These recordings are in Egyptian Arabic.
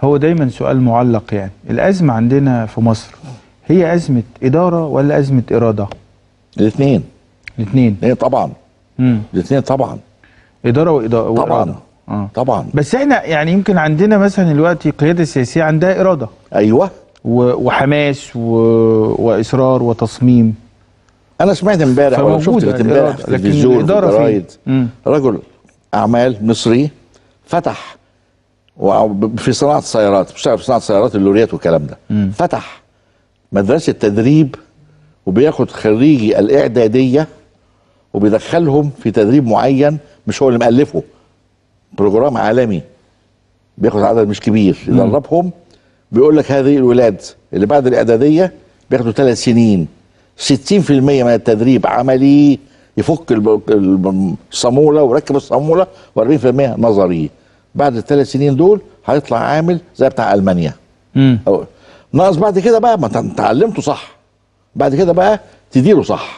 هو دايما سؤال معلق يعني الازمه عندنا في مصر هي ازمه اداره ولا ازمه اراده الاثنين الاثنين الاثنين طبعا امم الاثنين طبعا اداره وإدا- طبعا واراده اه طبعا بس احنا يعني يمكن عندنا مثلا دلوقتي القياده السياسيه عندها اراده ايوه و- وحماس و... واصرار وتصميم انا سمعت امبارح ولا شفت فموجودة امبارح الإرادة، في لكن التلفزيون في الإدارة فين؟ الجرايد مم. رجل اعمال مصري فتح وع- في صناعه السيارات بيشتغل في صناعه السيارات اللوريات والكلام ده فتح مدرسه تدريب وبياخد خريجي الاعداديه وبيدخلهم في تدريب معين مش هو اللي مؤلفه بروجرام عالمي بياخد عدد مش كبير يدربهم بيقول لك هذه الولاد اللي بعد الاعداديه بياخدوا ثلاث سنين 60% من التدريب عملي يفك الب- الب- الصاموله ويركب الصاموله و40% نظري بعد الثلاث سنين دول هيطلع عامل زي بتاع المانيا امم أو ناقص بعد كده بقى ما انت اتعلمته صح بعد كده بقى تديره صح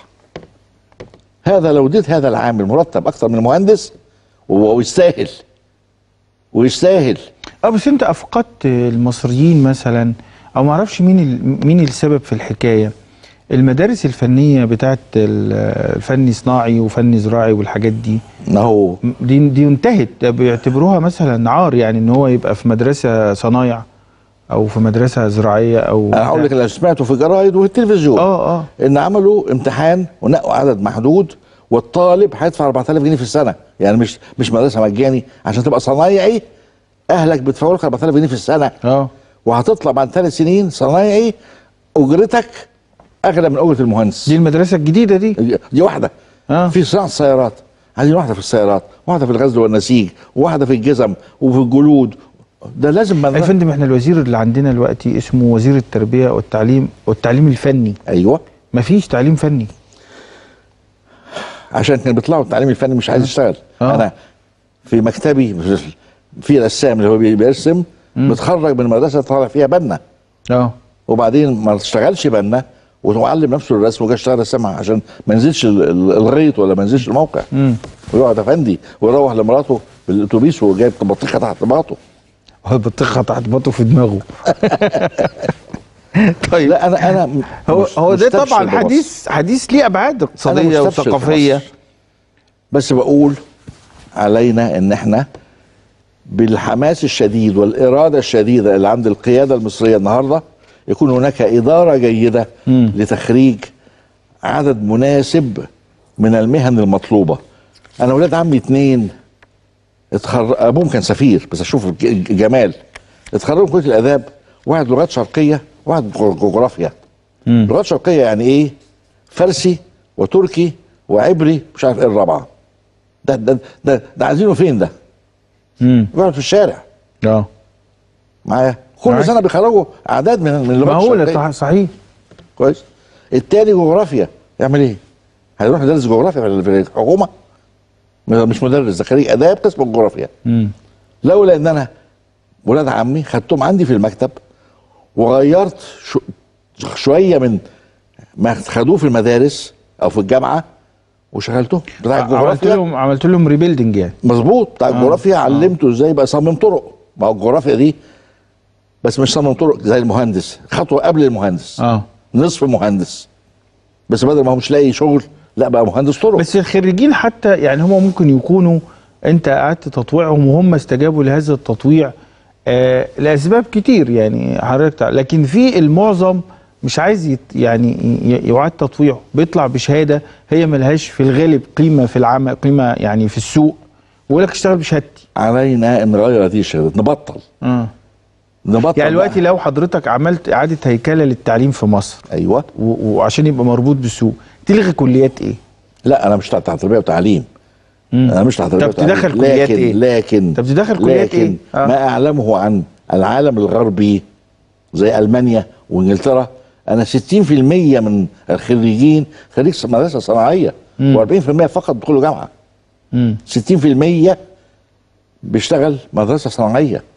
هذا لو اديت هذا العامل مرتب اكثر من المهندس وهو يستاهل ويستاهل اه بس انت افقدت المصريين مثلا او ما اعرفش مين ال... مين السبب في الحكايه المدارس الفنيه بتاعت ال- الفن صناعي وفن زراعي والحاجات دي ما هو دي دي انتهت ده بيعتبروها مثلا عار يعني ان هو يبقى في مدرسه صنايع او في مدرسه زراعيه او انا هقول لك اللي سمعته في الجرايد وفي التلفزيون اه اه ان عملوا امتحان ونقوا عدد محدود والطالب هيدفع 4000 جنيه في السنه يعني مش مش مدرسه مجاني عشان تبقى صنايعي اهلك بيدفعوا لك 4000 جنيه في السنه اه وهتطلع بعد ثلاث سنين صنايعي اجرتك اغلى من اجره المهندس دي المدرسه الجديده دي دي واحده اه في صناعه السيارات عايزين واحده في السيارات واحده في الغزل والنسيج وواحده في الجزم وفي الجلود ده لازم يا من... فندم احنا الوزير اللي عندنا دلوقتي اسمه وزير التربيه والتعليم والتعليم الفني ايوه مفيش تعليم فني عشان كانوا بيطلعوا التعليم الفني مش عايز يشتغل آه. انا في مكتبي في رسام اللي هو بي- بيرسم متخرج من مدرسه طالع فيها بنا اه وبعدين ما اشتغلش بنا وعلم نفسه الرسم وجا اشتغل رسام عشان ما ينزلش ال- ال- الغيط ولا ما ينزلش الموقع امم ويقعد افندي ويروح لمراته بالاتوبيس وجايب بطيخه تحت باطه هو البطيخه تحت باطه في دماغه طيب لا انا انا هو مش- هو ده مستبشر طبعا بمصر. حديث حديث ليه ابعاد اقتصاديه مستبشر وثقافيه بمصر. بس بقول علينا ان احنا بالحماس الشديد والاراده الشديده اللي عند القياده المصريه النهارده يكون هناك اداره جيده مم. لتخريج عدد مناسب من المهن المطلوبه انا ولاد عمي اتنين اتخر... ابوهم كان سفير بس اشوف الج- الج- جمال اتخرجوا من كليه الاداب واحد لغات شرقيه واحد جغرافيا مم. لغات شرقيه يعني ايه فارسي وتركي وعبري مش عارف ايه الرابعه ده ده ده, ده عايزينه فين ده؟ امم يقعد في الشارع اه معايا كل معاك. سنه بيخرجوا اعداد من من اللغات معقوله الشرقيه صح- صحيح كويس التاني جغرافيا يعمل ايه؟ هيروح يدرس جغرافيا في في الحكومه مش مدرس ده خريج اداب قسم الجغرافيا امم لولا ان انا ولاد عمي خدتهم عندي في المكتب وغيرت شو شويه من ما خدوه في المدارس او في الجامعه وشغلتهم بتاع عملت الجغرافيا لهم عملت لهم ريبيلدنج يعني مظبوط بتاع الجغرافيا علمته ازاي يبقى يصمم طرق ما هو الجغرافيا دي بس مش صمم طرق زي المهندس خطوه قبل المهندس اه نصف مهندس بس بدل ما هو مش لاقي شغل لا بقى مهندس طرق بس الخريجين حتى يعني هم ممكن يكونوا انت قعدت تطويعهم وهم استجابوا لهذا التطويع آه لاسباب كتير يعني حضرتك تع- لكن في المعظم مش عايز يت يعني ي- يعاد تطويعه بيطلع بشهاده هي ملهاش في الغالب قيمه في العمل قيمه يعني في السوق ويقول لك اشتغل بشهادتي علينا ان نغير هذه الشهادات نبطل اه نبطل يعني دلوقتي بقى. لو حضرتك عملت اعاده هيكله للتعليم في مصر ايوه و- وعشان يبقى مربوط بالسوق تلغي كليات ايه؟ لا انا مش تحت تربيه وتعليم مم. انا مش تحت تربيه طب تدخل وتعليم. كليات لكن إيه؟ لكن طب تدخل كليات لكن إيه؟ آه. ما اعلمه عن العالم الغربي زي المانيا وانجلترا انا 60% من الخريجين خريج مدرسه صناعيه و40% فقط بيدخلوا جامعه مم. 60% بيشتغل مدرسه صناعيه